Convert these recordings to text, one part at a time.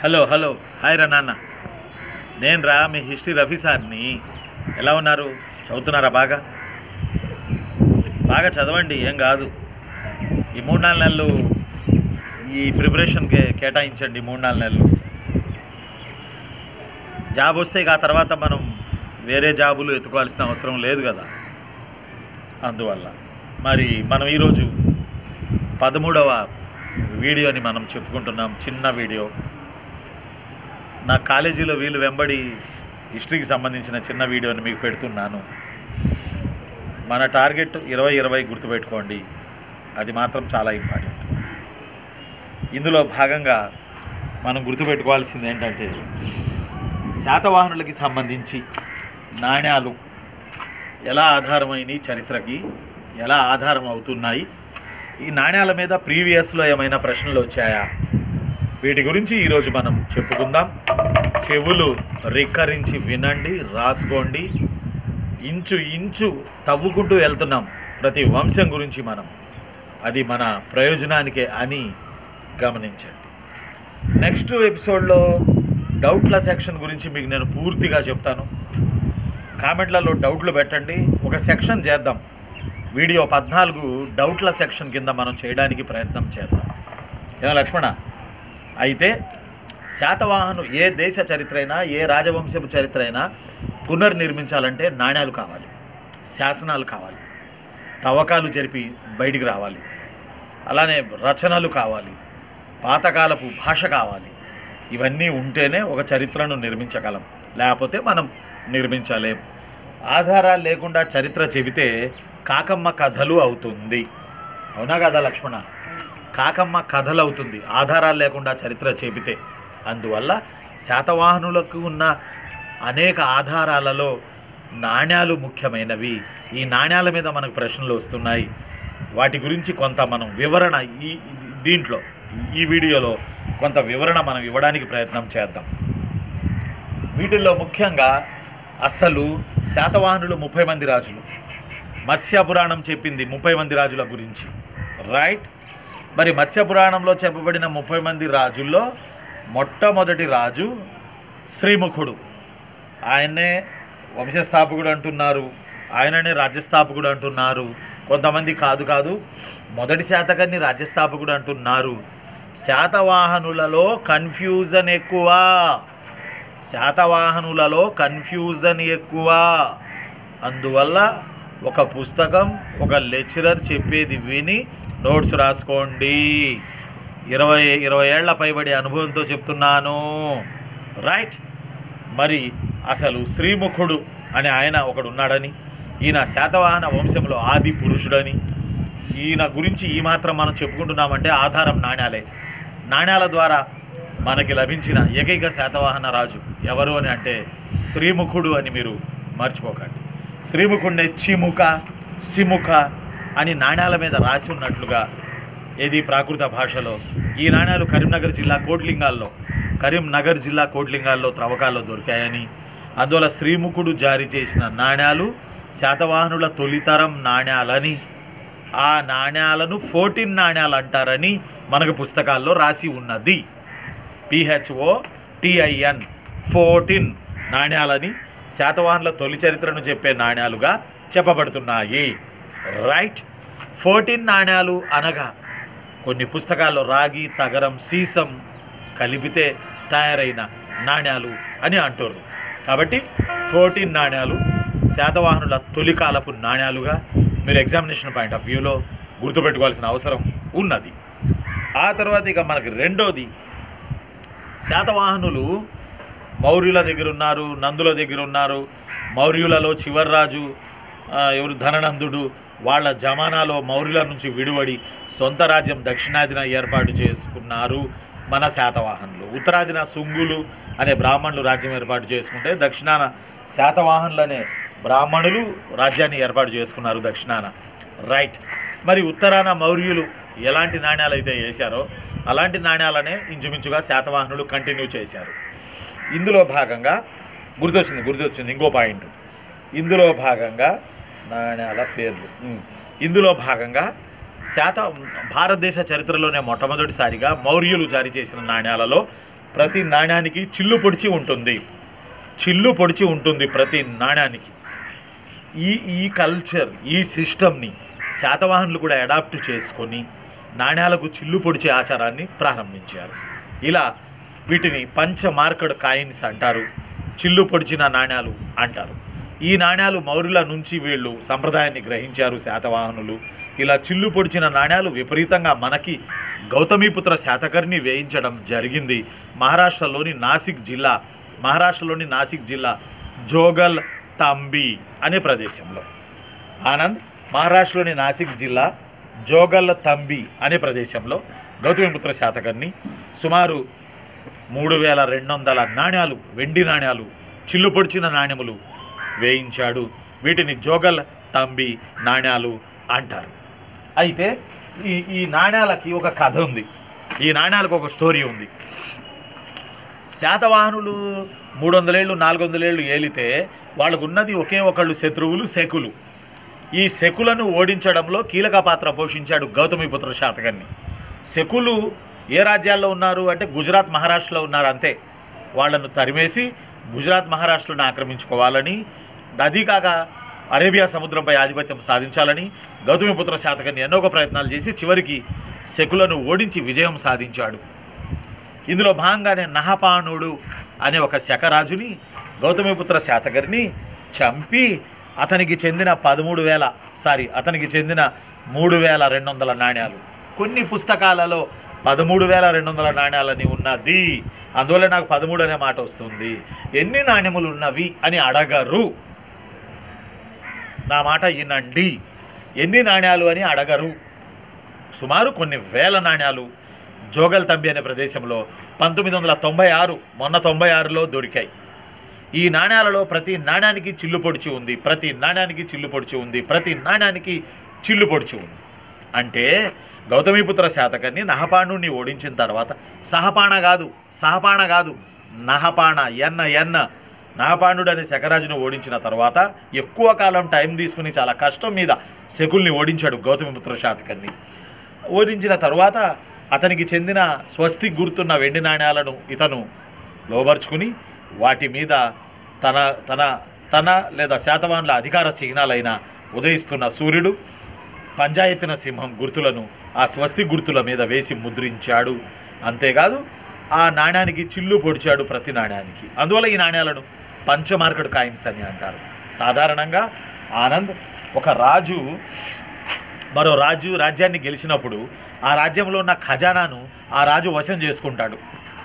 Hello hello hi రా నాన్న నేను రా మీ హిస్టరీ రఫీ సార్ని ఎలా ఉన్నారు చదువుతున్నారా బాగా బాగా చదవండి ఏం కాదు ఈ మూడు నాలుగు నెలలు ఈ ప్రిపరేషన్కి కేటాయించండి మూడు నాలుగు నెలలు జాబ్ వస్తే ఇక ఆ తర్వాత మనం వేరే జాబులు ఎత్తుకోవాల్సిన అవసరం లేదు కదా అందువల్ల మరి మనం ఈరోజు పదమూడవ వీడియోని మనం చెప్పుకుంటున్నాం చిన్న వీడియో నా కాలేజీలో వీళ్ళు వెంబడి హిస్టరీకి సంబంధించిన చిన్న వీడియోని మీకు పెడుతున్నాను మన టార్గెట్ ఇరవై ఇరవై గుర్తుపెట్టుకోండి అది మాత్రం చాలా ఇంపార్టెంట్ ఇందులో భాగంగా మనం గుర్తుపెట్టుకోవాల్సింది ఏంటంటే శాతవాహనులకి సంబంధించి నాణ్యాలు ఎలా ఆధారమైనవి చరిత్రకి ఎలా ఆధారం అవుతున్నాయి ఈ నాణ్యాల మీద ప్రీవియస్లో ఏమైనా ప్రశ్నలు వచ్చాయా వీటి గురించి ఈరోజు మనం చెప్పుకుందాం చెవులు రిక్కరించి వినండి రాసుకోండి ఇంచు ఇంచు తవ్వుకుంటూ వెళ్తున్నాం ప్రతి వంశం గురించి మనం అది మన ప్రయోజనానికే అని గమనించండి నెక్స్ట్ ఎపిసోడ్లో డౌట్ల సెక్షన్ గురించి మీకు నేను పూర్తిగా చెప్తాను కామెంట్లలో డౌట్లు పెట్టండి ఒక సెక్షన్ చేద్దాం వీడియో పద్నాలుగు డౌట్ల సెక్షన్ కింద మనం చేయడానికి ప్రయత్నం చేద్దాం ఏమో లక్ష్మణ అయితే శాతవాహను ఏ దేశ చరిత్ర అయినా ఏ రాజవంశపు చరిత్ర అయినా పునర్నిర్మించాలంటే నాణ్యాలు కావాలి శాసనాలు కావాలి తవ్వకాలు జరిపి బయటికి రావాలి అలానే రచనలు కావాలి పాతకాలపు భాష కావాలి ఇవన్నీ ఉంటేనే ఒక చరిత్రను నిర్మించగలం లేకపోతే మనం నిర్మించలేం ఆధారాలు లేకుండా చరిత్ర చెబితే కాకమ్మ కథలు అవుతుంది అవునా కదా లక్ష్మణ కాకమ్మ కథలు అవుతుంది ఆధారాలు లేకుండా చరిత్ర చెబితే అందువల్ల శాతవాహనులకు ఉన్న అనేక ఆధారాలలో నాణ్యాలు ముఖ్యమైనవి ఈ నాణ్యాల మీద మనకు ప్రశ్నలు వస్తున్నాయి వాటి గురించి కొంత మనం వివరణ ఈ దీంట్లో ఈ వీడియోలో కొంత వివరణ మనం ఇవ్వడానికి ప్రయత్నం చేద్దాం వీటిల్లో ముఖ్యంగా అసలు శాతవాహనులు ముప్పై మంది రాజులు మత్స్య పురాణం చెప్పింది ముప్పై మంది రాజుల గురించి రైట్ మరి మత్స్య పురాణంలో చెప్పబడిన ముప్పై మంది రాజుల్లో మొట్టమొదటి రాజు శ్రీముఖుడు ఆయన్నే వంశస్థాపకుడు అంటున్నారు ఆయననే రాజ్యస్థాపకుడు అంటున్నారు కొంతమంది కాదు కాదు మొదటి శాతకర్ణి రాజ్యస్థాపకుడు అంటున్నారు శాతవాహనులలో కన్ఫ్యూజన్ ఎక్కువ శాతవాహనులలో కన్ఫ్యూజన్ ఎక్కువ అందువల్ల ఒక పుస్తకం ఒక లెక్చరర్ చెప్పేది విని నోట్స్ రాసుకోండి ఇరవై ఇరవై ఏళ్ల పైబడి అనుభవంతో చెప్తున్నాను రైట్ మరి అసలు శ్రీముఖుడు అని ఆయన ఒకడు ఉన్నాడని ఈయన శాతవాహన వంశంలో ఆది పురుషుడని ఈయన గురించి ఈ మాత్రం మనం చెప్పుకుంటున్నామంటే ఆధారం నాణ్యాలే నాణ్యాల ద్వారా మనకి లభించిన ఏకైక శాతవాహన రాజు ఎవరు అని అంటే శ్రీముఖుడు అని మీరు మర్చిపోకండి శ్రీముఖుడిని చిముక సిముఖ అని నాణ్యాల మీద రాసి ఉన్నట్లుగా ఏది ప్రాకృత భాషలో ఈ నాణ్యాలు కరీంనగర్ జిల్లా కోట్లింగాల్లో కరీంనగర్ జిల్లా కోట్లింగాల్లో త్రవ్వకాల్లో దొరికాయని అందువల్ల శ్రీముఖుడు జారీ చేసిన నాణ్యాలు శాతవాహనుల తొలితరం నాణ్యాలని ఆ నాణ్యాలను ఫోర్టీన్ నాణ్యాలు అంటారని మనకు పుస్తకాల్లో రాసి ఉన్నది పిహెచ్ఓ టిఐఎన్ ఫోర్టీన్ నాణ్యాలని శాతవాహనుల తొలి చరిత్రను చెప్పే నాణ్యాలుగా చెప్పబడుతున్నాయి రైట్ ఫోర్టీన్ నాణ్యాలు అనగా కొన్ని పుస్తకాల్లో రాగి తగరం సీసం కలిపితే తయారైన నాణ్యాలు అని అంటారు కాబట్టి ఫోర్టీన్ నాణ్యాలు శాతవాహనుల తొలి కాలపు నాణ్యాలుగా మీరు ఎగ్జామినేషన్ పాయింట్ ఆఫ్ వ్యూలో గుర్తుపెట్టుకోవాల్సిన అవసరం ఉన్నది ఆ తర్వాత ఇక మనకి రెండోది శాతవాహనులు మౌర్యుల దగ్గర ఉన్నారు నందుల దగ్గర ఉన్నారు మౌర్యులలో చివరి రాజు ఆ, ఎవరు ధననందుడు వాళ్ళ జమానాలో మౌర్యుల నుంచి విడివడి సొంత రాజ్యం దక్షిణాదిన ఏర్పాటు చేసుకున్నారు మన శాతవాహనులు ఉత్తరాదిన సుంగులు అనే బ్రాహ్మణులు రాజ్యం ఏర్పాటు చేసుకుంటే దక్షిణాన శాతవాహనులు అనే బ్రాహ్మణులు రాజ్యాన్ని ఏర్పాటు చేసుకున్నారు దక్షిణాన రైట్ మరి ఉత్తరాన మౌర్యులు ఎలాంటి నాణ్యాలు అయితే వేశారో అలాంటి నాణ్యాలనే ఇంచుమించుగా శాతవాహనులు కంటిన్యూ చేశారు ఇందులో భాగంగా గుర్తొచ్చింది గుర్తొచ్చింది ఇంకో పాయింట్ ఇందులో భాగంగా నాణ్యాల పేర్లు ఉమ్. ఇందులో భాగంగా శాత భారతదేశ చరిత్రలోనే మొట్టమొదటిసారిగా మౌర్యులు జారీ చేసిన నాణ్యాలలో ప్రతి నాణ్యానికి చిల్లు పొడిచి ఉంటుంది చిల్లు పొడిచి ఉంటుంది ప్రతి నాణ్యానికి ఈ ఈ కల్చర్ ఈ సిస్టమ్ని శాతవాహనులు కూడా అడాప్ట్ చేసుకొని నాణ్యాలకు చిల్లు పొడిచే ఆచారాన్ని ప్రారంభించారు ఇలా వీటిని పంచ మార్కడ్ కాయిన్స్ అంటారు చిల్లు పొడిచిన నాణ్యాలు అంటారు ఈ నాణ్యాలు మౌర్యుల నుంచి వీళ్ళు సంప్రదాయాన్ని గ్రహించారు శాతవాహనులు ఇలా చిల్లు పొడిచిన నాణ్యాలు విపరీతంగా మనకి గౌతమీపుత్ర శాతకర్ణి వేయించడం జరిగింది మహారాష్ట్రలోని నాసిక్ జిల్లా మహారాష్ట్రలోని నాసిక్ జిల్లా జోగల్ తంబి అనే ప్రదేశంలో ఆనంద్ మహారాష్ట్రలోని నాసిక్ జిల్లా జోగల్ తంబి అనే ప్రదేశంలో గౌతమిపుత్ర శాతకర్ణి సుమారు మూడు వేల రెండు వందల నాణ్యాలు వెండి నాణ్యాలు చిల్లు పొడిచిన నాణ్యములు వేయించాడు వీటిని జోగల్ తంబి నాణ్యాలు అంటారు అయితే ఈ ఈ నాణ్యాలకి ఒక కథ ఉంది ఈ నాణ్యాలకు ఒక స్టోరీ ఉంది శాతవాహనులు మూడు వందలేళ్ళు నాలుగు వందలేళ్ళు ఏలితే వాళ్ళకు ఉన్నది ఒకే ఒకళ్ళు శత్రువులు శకులు ఈ శకులను ఓడించడంలో కీలక పాత్ర పోషించాడు గౌతమిపుత్ర శాతకర్ణి శకులు ఏ రాజ్యాల్లో ఉన్నారు అంటే గుజరాత్ మహారాష్ట్రలో ఉన్నారు అంతే వాళ్ళను తరిమేసి గుజరాత్ మహారాష్ట్రను ఆక్రమించుకోవాలని అది కాక అరేబియా సముద్రంపై ఆధిపత్యం సాధించాలని గౌతమిపుత్ర శాతకర్ణి ఎన్నో ఒక ప్రయత్నాలు చేసి చివరికి శకులను ఓడించి విజయం సాధించాడు ఇందులో భాగంగానే నహపానుడు అనే ఒక శకరాజుని గౌతమిపుత్ర శాతకర్ణి చంపి అతనికి చెందిన పదమూడు వేల సారీ అతనికి చెందిన మూడు వేల రెండు వందల నాణ్యాలు కొన్ని పుస్తకాలలో పదమూడు వేల రెండు వందల నాణ్యాలని ఉన్నది అందువల్ల నాకు పదమూడు అనే మాట వస్తుంది ఎన్ని నాణ్యములు ఉన్నవి అని అడగరు నా మాట వినండి ఎన్ని నాణ్యాలు అని అడగరు సుమారు కొన్ని వేల నాణ్యాలు జోగల్ తంబి అనే ప్రదేశంలో పంతొమ్మిది వందల తొంభై ఆరు మొన్న తొంభై ఆరులో దొరికాయి ఈ నాణ్యాలలో ప్రతి నాణ్యానికి చిల్లు పొడిచి ఉంది ప్రతి నాణ్యానికి చిల్లు పొడిచి ఉంది ప్రతి నాణ్యానికి చిల్లు పొడిచి ఉంది అంటే గౌతమిపుత్ర శాతకర్ణి నహపాణుడిని ఓడించిన తర్వాత సహపాణ కాదు సహపాణ కాదు నహపాణ ఎన్న ఎన్న నహపాణుడు అనే శకరాజును ఓడించిన తర్వాత ఎక్కువ కాలం టైం తీసుకుని చాలా కష్టం మీద శకుల్ని ఓడించాడు గౌతమిపుత్ర శాతకర్ణి ఓడించిన తరువాత అతనికి చెందిన స్వస్తి గుర్తున్న వెండి నాణ్యాలను ఇతను లోబర్చుకుని వాటి మీద తన తన తన లేదా శాతవాన్ల అధికార చిహ్నాలైన ఉదయిస్తున్న సూర్యుడు పంచాయతీన సింహం గుర్తులను ఆ స్వస్తి గుర్తుల మీద వేసి ముద్రించాడు అంతేకాదు ఆ నాణ్యానికి చిల్లు పొడిచాడు ప్రతి నాణ్యానికి అందువల్ల ఈ నాణ్యాలను పంచమార్కెట్ కాయిన్స్ అని అంటారు సాధారణంగా ఆనంద్ ఒక రాజు మరో రాజు రాజ్యాన్ని గెలిచినప్పుడు ఆ రాజ్యంలో ఉన్న ఖజానాను ఆ రాజు వశం చేసుకుంటాడు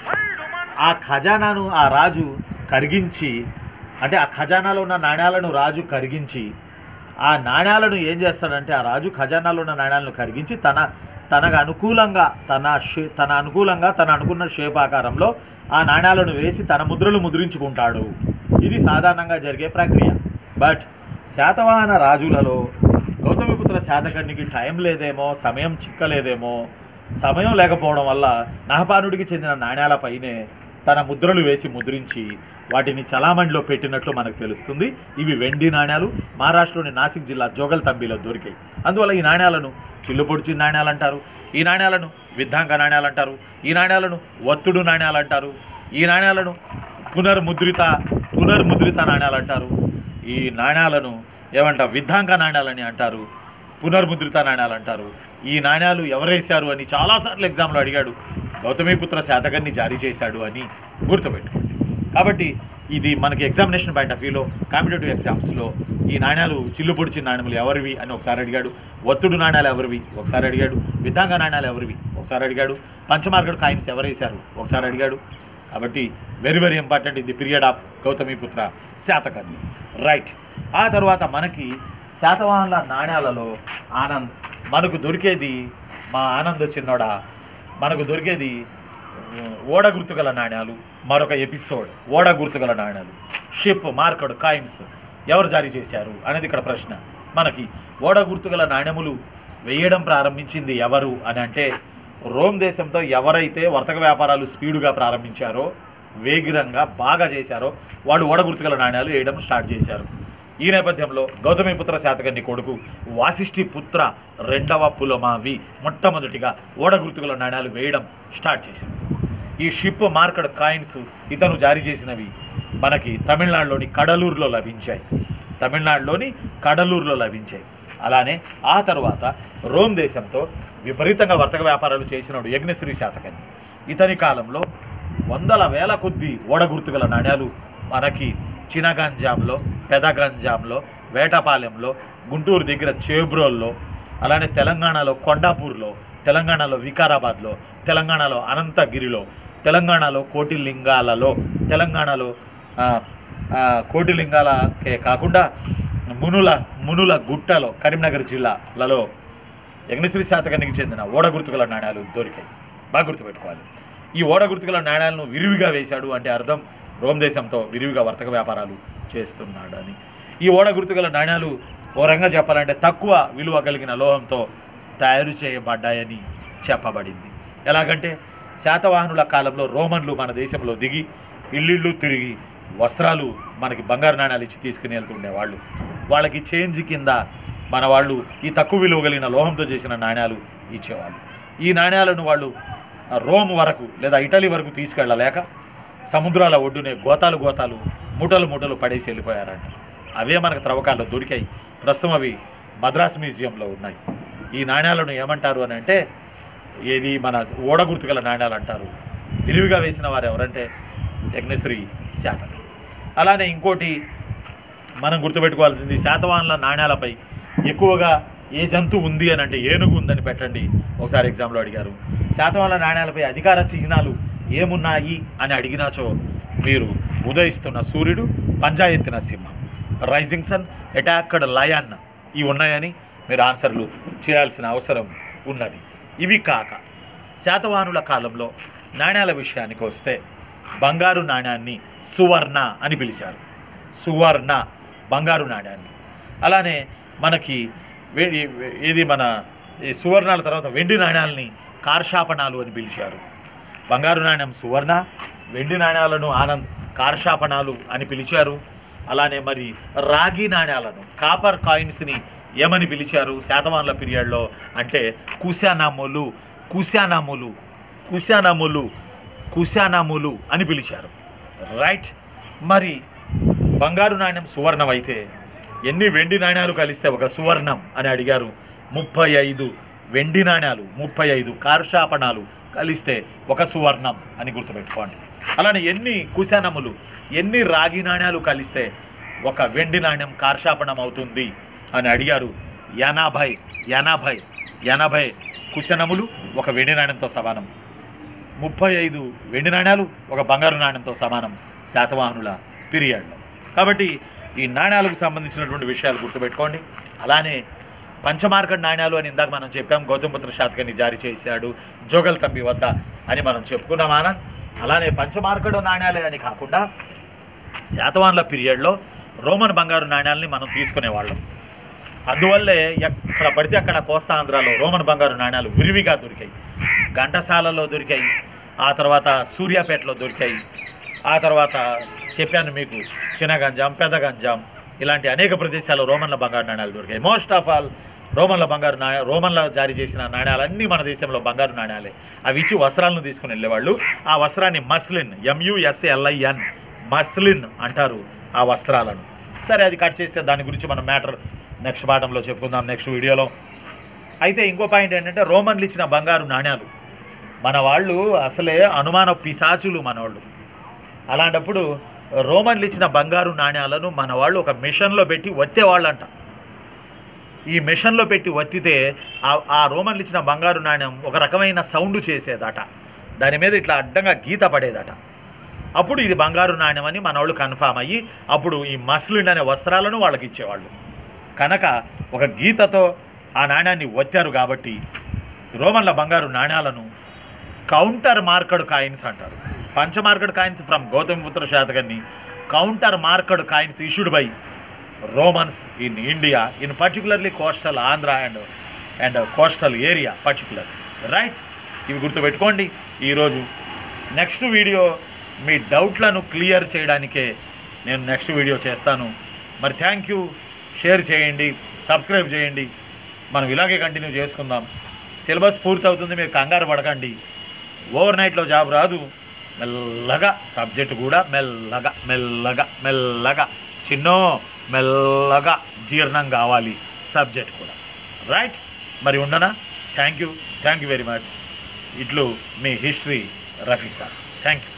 ఆ ఖజానాను ఆ రాజు కరిగించి అంటే ఆ ఖజానాలో ఉన్న నాణ్యాలను రాజు కరిగించి ఆ నాణ్యాలను ఏం చేస్తాడంటే ఆ రాజు ఖజానాలో ఉన్న నాణ్యాలను కరిగించి తన తనకు అనుకూలంగా తన షే తన అనుకూలంగా తన అనుకున్న షేప్ ఆకారంలో ఆ నాణ్యాలను వేసి తన ముద్రలు ముద్రించుకుంటాడు ఇది సాధారణంగా జరిగే ప్రక్రియ బట్ శాతవాహన రాజులలో గౌతమిపుత్ర శాతకర్ణికి టైం లేదేమో సమయం చిక్కలేదేమో సమయం లేకపోవడం వల్ల నహపానుడికి చెందిన నాణ్యాలపైనే తన ముద్రలు వేసి ముద్రించి వాటిని చలామణిలో పెట్టినట్లు మనకు తెలుస్తుంది ఇవి వెండి నాణ్యాలు మహారాష్ట్రలోని నాసిక్ జిల్లా జోగల్ తంబిలో దొరికాయి అందువల్ల ఈ నాణ్యాలను చిల్లుపొడిచి నాణ్యాలు అంటారు ఈ నాణ్యాలను విద్ధాంక నాణ్యాలు అంటారు ఈ నాణ్యాలను ఒత్తుడు నాణ్యాలు అంటారు ఈ నాణ్యాలను పునర్ముద్రిత పునర్ముద్రిత నాణ్యాలు అంటారు ఈ నాణ్యాలను ఏమంటారు విద్ధాంక నాణ్యాలని అంటారు పునర్ముద్రిత నాణ్యాలు అంటారు ఈ నాణ్యాలు ఎవరేశారు అని చాలాసార్లు ఎగ్జామ్లో అడిగాడు గౌతమిపుత్ర శాతకర్ణి జారీ చేశాడు అని గుర్తుపెట్టుకోండి కాబట్టి ఇది మనకి ఎగ్జామినేషన్ పాయింట్ ఆఫ్ వ్యూలో కాంపిటేటివ్ ఎగ్జామ్స్లో ఈ నాణ్యాలు చిల్లు పొడిచిన నాణ్యములు ఎవరివి అని ఒకసారి అడిగాడు ఒత్తుడు నాణ్యాలు ఎవరివి ఒకసారి అడిగాడు విధాంగ నాణ్యాలు ఎవరివి ఒకసారి అడిగాడు పంచమార్గడు కాయిన్స్ ఎవరేశారు ఒకసారి అడిగాడు కాబట్టి వెరీ వెరీ ఇంపార్టెంట్ ఇది period of Gautamiputra Satakarni right ఆ తర్వాత మనకి శాతవాహనుల నాణ్యాలలో ఆనంద్ మనకు దొరికేది మా ఆనంద్ చిన్నోడా మనకు దొరికేది ఉమ్, ఓడ గుర్తుగల నాణ్యాలు మరొక ఎపిసోడ్ ఓడ గుర్తుగల నాణ్యాలు షిప్ మార్కెడ్ కాయిన్స్ ఎవరు జారీ చేశారు అనేది ఇక్కడ ప్రశ్న మనకి ఓడ గుర్తుగల నాణ్యములు వేయడం ప్రారంభించింది ఎవరు అని అంటే రోమ్ దేశంతో ఎవరైతే వర్తక వ్యాపారాలు స్పీడుగా ప్రారంభించారో వేగిరంగా బాగా చేశారో వాళ్ళు ఓడ గుర్తుగల నాణ్యాలు వేయడం స్టార్ట్ చేశారు ఈ నేపథ్యంలో గౌతమిపుత్ర శాతకర్ణి కొడుకు వాసిష్ఠి పుత్ర రెండవ పులమావి మొట్టమొదటిగా ఓడ గుర్తుగల నాణ్యాలు వేయడం స్టార్ట్ చేశాడు ఈ షిప్ మార్కెట్ కాయిన్స్ ఇతను జారీ చేసినవి మనకి తమిళనాడులోని కడలూరులో లభించాయి తమిళనాడులోని కడలూరులో లభించాయి అలానే ఆ తర్వాత రోమ్ దేశంతో విపరీతంగా వర్తక వ్యాపారాలు చేసినాడు యజ్ఞశ్రీ శాతకని ఇతని కాలంలో వందల వేల కొద్ది ఓడగుర్తుగల నాణ్యాలు మనకి చినగంజాంలో పెదగంజాంలో వేటపాలెంలో గుంటూరు దగ్గర చేబ్రోల్లో అలానే తెలంగాణలో కొండాపూర్లో తెలంగాణలో వికారాబాద్లో తెలంగాణలో అనంతగిరిలో తెలంగాణలో కోటిలింగాలలో తెలంగాణలో ఆ, ఆ, కోటిలింగాలకే కాకుండా మునుల మునుల గుట్టలో కరీంనగర్ జిల్లాలలో యజ్ఞశ్రీ శాతకానికి చెందిన ఓడ గుర్తుగల నాణ్యాలు దొరికాయి బాగా గుర్తుపెట్టుకోవాలి ఈ ఓడ గుర్తుగల నాణ్యాలను విరివిగా వేశాడు అంటే అర్థం రోమ్ దేశంతో విరివిగా వర్తక వ్యాపారాలు చేస్తున్నాడని ఈ ఓడ గుర్తుగల నాణ్యాలు ఓ రంగా చెప్పాలంటే తక్కువ విలువ కలిగిన లోహంతో తయారు చేయబడ్డాయని చెప్పబడింది ఎలాగంటే శాతవాహనుల కాలంలో రోమన్లు మన దేశంలో దిగి ఇల్లిళ్ళు తిరిగి వస్త్రాలు మనకి బంగారు నాణ్యాలు ఇచ్చి తీసుకుని వెళ్తుండేవాళ్ళు వాళ్ళకి చేంజ్ కింద మన వాళ్ళు ఈ తక్కువ విలువ కలిగిన లోహంతో చేసిన నాణ్యాలు ఇచ్చేవాళ్ళు ఈ నాణ్యాలను వాళ్ళు ఆ, రోమ్ వరకు లేదా ఇటలీ వరకు తీసుకెళ్ళలేక సముద్రాల ఒడ్డునే గోతాలు గోతాలు మూటలు మూటలు పడేసి వెళ్ళిపోయారంట అవే మనకు త్రవ్వకాల్లో దొరికాయి ప్రస్తుతం అవి మద్రాస్ మ్యూజియంలో ఉన్నాయి ఈ నాణ్యాలను ఏమంటారు అని అంటే ఏది మన ఓడ గుర్తుగల నాణ్యాలు అంటారు విరివిగా వేసిన వారు ఎవరంటే యజ్ఞశ్రీ శాతక అలానే ఇంకోటి మనం గుర్తుపెట్టుకోవాల్సింది శాతవాహనుల నాణ్యాలపై ఎక్కువగా ఏ జంతువు ఉంది అని అంటే ఏనుగు ఉందని పెట్టండి ఒకసారి ఎగ్జామ్లో అడిగారు శాతవాహనుల నాణ్యాలపై అధికార చిహ్నాలు ఏమున్నాయి అని అడిగినాచో మీరు ఉదయిస్తున్న సూర్యుడు పంజాయెత్తిన సింహం రైజింగ్ సన్ అటాక్డ్ లయన్ ఇవి ఉన్నాయని మీరు ఆన్సర్లు చేయాల్సిన అవసరం ఉన్నది ఇవి కాక శాతవాహనుల కాలంలో నాణ్యాల విషయానికి వస్తే బంగారు నాణ్యాన్ని సువర్ణ అని పిలిచారు సువర్ణ బంగారు నాణ్యాన్ని అలానే మనకి వే- ఇది మన ఈ సువర్ణాల తర్వాత వెండి నాణ్యాలని కార్షాపణాలు అని పిలిచారు బంగారు నాణ్యం సువర్ణ వెండి నాణ్యాలను ఆనంద్ కార్షాపణాలు అని పిలిచారు అలానే మరి రాగి నాణ్యాలను కాపర్ కాయిన్స్ని ఏమని పిలిచారు శాతవాహనుల పీరియడ్లో అంటే కుశానాములు కుశానాములు కుశానాములు కుశానాములు అని పిలిచారు రైట్ మరి బంగారు నాణ్యం సువర్ణం అయితే ఎన్ని వెండి నాణ్యాలు కలిస్తే ఒక సువర్ణం అని అడిగారు ముప్పై ఐదు వెండి నాణ్యాలు ముప్పై ఐదు కార్షాపణాలు కలిస్తే ఒక సువర్ణం అని గుర్తుపెట్టుకోండి అలానే ఎన్ని కుశానములు ఎన్ని రాగి నాణ్యాలు కలిస్తే ఒక వెండి నాణ్యం కార్షాపణం అవుతుంది అని అడిగారు ఎనభై ఎనభై ఎనభై కుశనములు ఒక వెండి నాణ్యంతో సమానం ముప్పై ఐదు వెండి నాణ్యాలు ఒక బంగారు నాణ్యంతో సమానం శాతవాహనుల పీరియడ్లో కాబట్టి ఈ నాణ్యాలకు సంబంధించినటువంటి విషయాలు గుర్తుపెట్టుకోండి అలానే పంచమార్కడ్ నాణ్యాలు అని ఇందాక మనం చెప్పాం గౌతమపుత్ర శాతకాన్ని జారీ చేశాడు జోగల్ తంబి వద్ద అని మనం చెప్పుకున్నాం ఆనంద్ అలానే పంచమార్కడ్ నాణ్యాలే అని కాకుండా శాతవాహనుల పీరియడ్లో రోమన్ బంగారు నాణ్యాలని మనం తీసుకునేవాళ్ళం అందువల్లే ఎక్కడ పడితే అక్కడ కోస్తా ఆంధ్రాలో రోమన్ బంగారు నాణ్యాలు విరివిగా దొరికాయి ఘంటసాలలో దొరికాయి ఆ తర్వాత సూర్యాపేటలో దొరికాయి ఆ తర్వాత చెప్పాను మీకు చిన్నగంజాం పెద్దగంజాం ఇలాంటి అనేక ప్రదేశాల్లో రోమన్ల బంగారు నాణ్యాలు దొరికాయి మోస్ట్ ఆఫ్ ఆల్ రోమన్ల బంగారు నాణ్య రోమన్ల జారీ చేసిన నాణ్యాలన్నీ మన దేశంలో బంగారు నాణ్యాలే అవి ఇచ్చి వస్త్రాలను తీసుకుని వెళ్ళేవాళ్ళు ఆ వస్త్రాన్ని మస్లిన్ ఎంయుఎస్ఎల్ఐఎన్ మస్లిన్ అంటారు ఆ వస్త్రాలను సరే అది కట్ చేస్తే దాని గురించి మనం మ్యాటర్ నెక్స్ట్ పాఠంలో చెప్పుకుందాం నెక్స్ట్ వీడియోలో అయితే ఇంకో పాయింట్ ఏంటంటే రోమన్లు ఇచ్చిన బంగారు నాణ్యాలు మన వాళ్ళు అసలే అనుమాన పిశాచులు మనవాళ్ళు అలాంటప్పుడు రోమన్లు ఇచ్చిన బంగారు నాణ్యాలను మన వాళ్ళు ఒక మిషన్లో పెట్టి వత్తేవాళ్ళంట ఈ మిషన్లో పెట్టి వత్తితే ఆ- ఆ రోమన్లు ఇచ్చిన బంగారు నాణ్యం ఒక రకమైన సౌండ్ చేసేదట దాని మీద ఇట్లా అడ్డంగా గీత పడేదట అప్పుడు ఇది బంగారు నాణ్యం అని మన వాళ్ళు కన్ఫామ్ అయ్యి అప్పుడు ఈ మస్లిన్ అనే వస్త్రాలను వాళ్ళకి ఇచ్చేవాళ్ళు కనుక ఒక గీతతో ఆ నాణ్యాన్ని వచ్చారు కాబట్టి రోమన్ల బంగారు నాణ్యాలను కౌంటర్ మార్కడ్ కాయిన్స్ అంటారు punch marked coins from Gautamiputra Satakarni counter marked coins issued by Romans in India in particularly coastal Andhra and and coastal area particular right ఇవి గుర్తుపెట్టుకోండి ఈరోజు నెక్స్ట్ వీడియో మీ డౌట్లను క్లియర్ చేయడానికే నేను నెక్స్ట్ వీడియో చేస్తాను మరి థ్యాంక్ యూ షేర్ చేయండి సబ్స్క్రైబ్ చేయండి మనం ఇలాగే కంటిన్యూ చేసుకుందాం సిలబస్ పూర్తి అవుతుంది మీరు కంగారు పడకండి ఓవర్ నైట్లో జాబ్ రాదు మెల్లగా సబ్జెక్ట్ కూడా మెల్లగా మెల్లగా మెల్లగా చిన్నో మెల్లగా జీర్ణం కావాలి సబ్జెక్ట్ కూడా రైట్ మరి ఉండనా thank you thank you very much ఇట్లు మీ history Rafi sir thank you